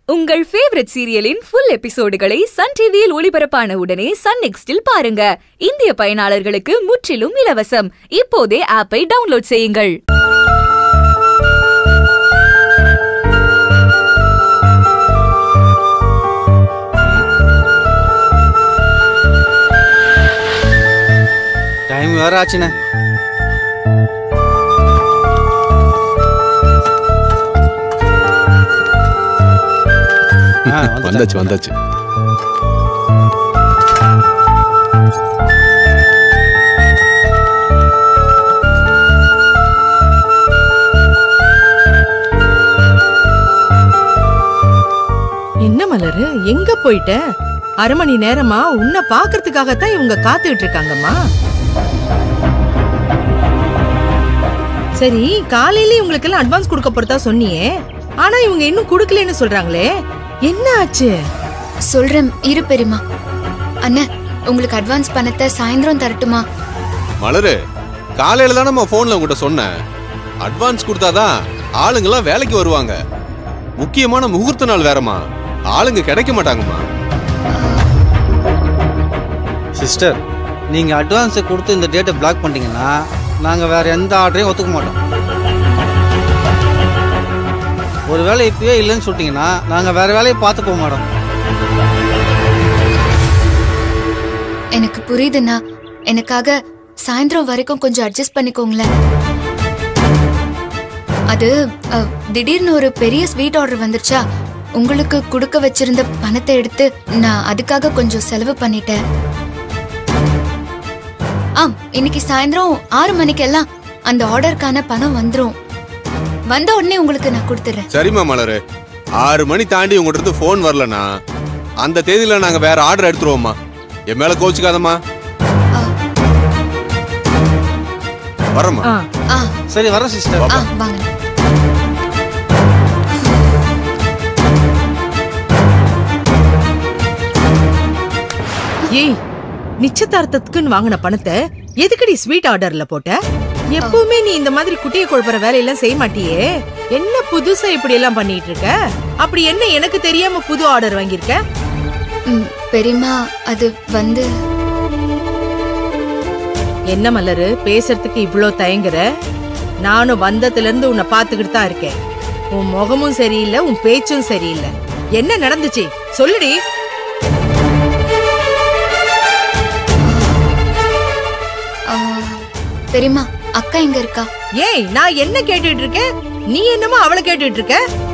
உங்கள் ஃபேவரட் சீரியலின் ஃபுல் எபிசோடுகளை சன் டிவியில் ஒளிபரப்பான உடனே சன் நெக்ஸ்டில் பாருங்க இந்திய பயனாளர்களுக்கு முற்றிலும் இலவசம் இப்போதே ஆப்பை டவுன்லோட் செய்யுங்கள் டைம் வேற ஆச்சுண்ணே ஆ, வந்தாச்சு வந்தாச்சு என்ன மலரு எங்க போயிட்ட அரை மணி நேரமா உன்னை பாக்குறதுக்காகத்தான் இவங்க காத்துக்கிட்டு இருக்காங்கம்மா சரி காலையில இவங்களுக்கு எல்லாம் அட்வான்ஸ் கொடுக்க போறதா சொன்னியே ஆனா இவங்க இன்னும் கொடுக்கலன்னு சொல்றாங்களே என்ன ஆச்சு சொல்றேன் இரு பெரியமா அண்ணா உங்களுக்கு அட்வான்ஸ் பணத்தை சாயந்தரம் தரட்டுமா மலரு காலையில தான் நம்ம போன்ல உங்ககிட்ட சொன்னேன் அட்வான்ஸ் கொடுத்தாதான் ஆளுங்கெல்லாம் வேலைக்கு வருவாங்க முக்கியமான முகூர்த்த நாள் வேறமா ஆளுங்க கிடைக்க மாட்டாங்கம்மா சிஸ்டர் நீங்க அட்வான்ஸ் கொடுத்து இந்த டேட்டை பிளாக் பண்ணிட்டீங்கன்னா நாங்க வேற எந்த ஆர்டரையும் ஒத்துக்க மாட்டோம் ஒரு வேலை இப்பயே இல்லைன்னு சொல்லிட்டீங்கன்னா நாங்க வேற வேலையை பார்த்துப்போம் மேடம் எனக்கு புரியுதுண்ணா எனக்காக சாயந்தரம் வரைக்கும் கொஞ்சம் அட்ஜஸ்ட் பண்ணிக்கோங்களேன் அது அ, திடீர்னு ஒரு பெரிய ஸ்வீட் ஆர்டர் வந்துருச்சா உங்களுக்கு கொடுக்க வச்சிருந்த பணத்தை எடுத்து நான் அதுக்காக கொஞ்சம் செலவு பண்ணிட்டேன் ஆம் இன்னைக்கு சாயந்தரம் ஆறு மணிக்கெல்லாம் அந்த ஆர்டருக்கான பணம் வந்துரும் வந்த உடனே உங்களுக்கு நான் கொடுத்துறேன் சரிம்மா மலரு ஆறு மணி தாண்டி உங்ககிட்ட இருந்து போன் வரலனா அந்த தேதியில நாங்க வேற ஆர்டர் எடுத்துருவோம்மா என் மேல கோச்சுக்காதம்மா வரமா ஆ, ஆ சரி வரேன் சிஸ்டர் ஆ வாங்க ஏய் நிச்சயதார்த்தத்துக்குன்னு வாங்கின பணத்தை எதுக்கடி ஸ்வீட் ஆர்டர்ல போட்ட எப்பவுமே நீ இந்த மாதிரி குட்டியை குழப்புற வேலையெல்லாம் செய்ய மாட்டியே என்ன புதுசா இப்படி எல்லாம் பண்ணிட்டு இருக்க அப்படி என்ன எனக்கு தெரியாம புது ஆர்டர் வாங்கியிருக்க ம், பெரியம்மா அது வந்து என்ன மலரு பேசுறதுக்கு இவ்ளோ தயங்குற நானும் வந்ததுல இருந்து உன்னை பாத்துக்கிட்டு தான் இருக்கேன் உன் முகமும் சரியில்லை உன் பேச்சும் சரியில்லை என்ன நடந்துச்சு சொல்லுடி ஆ, பெரியம்மா அக்கா எங்க இருக்கா ஏய் நான் என்ன கேட்டுட்டு இருக்கேன் நீ என்னமோ அவளை கேட்டுட்டு இருக்க